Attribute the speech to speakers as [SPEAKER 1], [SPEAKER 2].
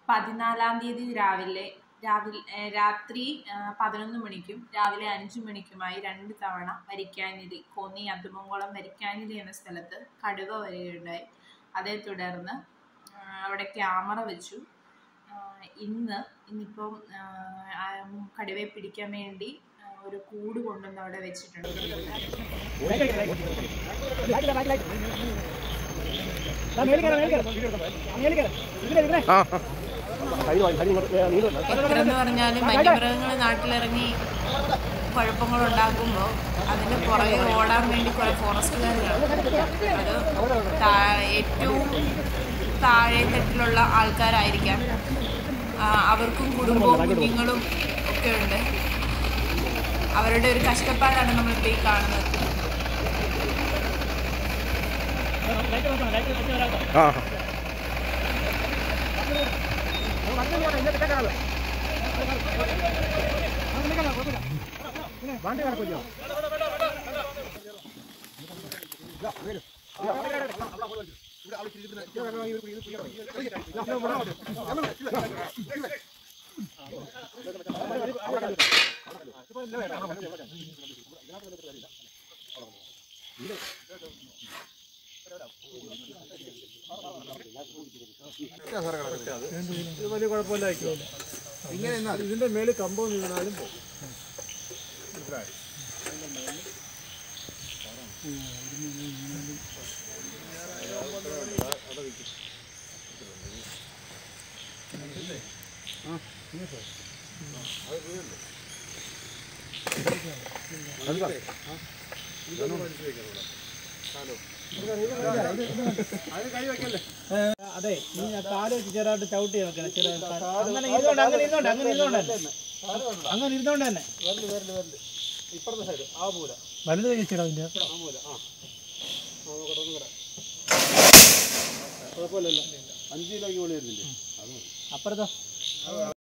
[SPEAKER 1] പതിനാലാം തീയതി രാവിലെ രാവിലെ ഏഹ് രാത്രി ഏഹ് പതിനൊന്ന് മണിക്കും രാവിലെ അഞ്ച് മണിക്കുമായി രണ്ട് തവണ വരിക്കാനിരി കോന്നി അതുമംഗളം വരിക്കാനിരി എന്ന സ്ഥലത്ത് കടുവ വരികയുണ്ടായി അതേ തുടർന്ന് ആഹ് അവിടെ ക്യാമറ വെച്ചു ആഹ് ഇന്ന് ഇന്നിപ്പം ആഹ് ആ കടുവയെ പിടിക്കാൻ വേണ്ടി ആഹ് ഒരു കൂട് കൊണ്ടുവന്ന് അവിടെ വെച്ചിട്ടുണ്ട് എത്രയെന്ന് പറഞ്ഞാലും വന്യമൃഗങ്ങൾ നാട്ടിലിറങ്ങി കുഴപ്പങ്ങൾ ഉണ്ടാക്കുമ്പോൾ അതിന് പുറകെ ഓടാൻ വേണ്ടി കുറെ ഫോറസ്റ്റുകാർ അത് താ- ഏറ്റവും താഴെ തട്ടിലുള്ള ആൾക്കാരായിരിക്കാം ആ, അവർക്കും കുടുംബവും കുഞ്ഞുങ്ങളും ഒക്കെ ഉണ്ട് അവരുടെ ഒരു കഷ്ടപ്പാടാണ് നമ്മളിപ്പോൾ ഈ കാണുന്നത്
[SPEAKER 2] ആ
[SPEAKER 3] ഇത് വലിയ കുഴപ്പമില്ലായിരിക്കും ഇങ്ങനെ ഇതിന്റെ മേളിൽ കമ്പം വീണാലും പോകും അതെ നീ കാല് വെച്ച് ചെറുതായിട്ട് ചവിട്ടി വെക്കണം ചെറിയ അങ്ങനെ ഇരുന്നോണ്ട് അങ്ങനെ ഇരുന്നോണ്ട് അങ്ങനെ ഇരുന്നോണ്ട് തന്നെ അങ്ങനെ ഇരുന്നോണ്ട് തന്നെ വലുത് കഴിച്ചിടാ അതിന്റെ കുഴപ്പമില്ലല്ലോ അഞ്ച് കിലോയ്ക്ക് വിളി വരുന്നില്ലേ അപ്പുറത്തോ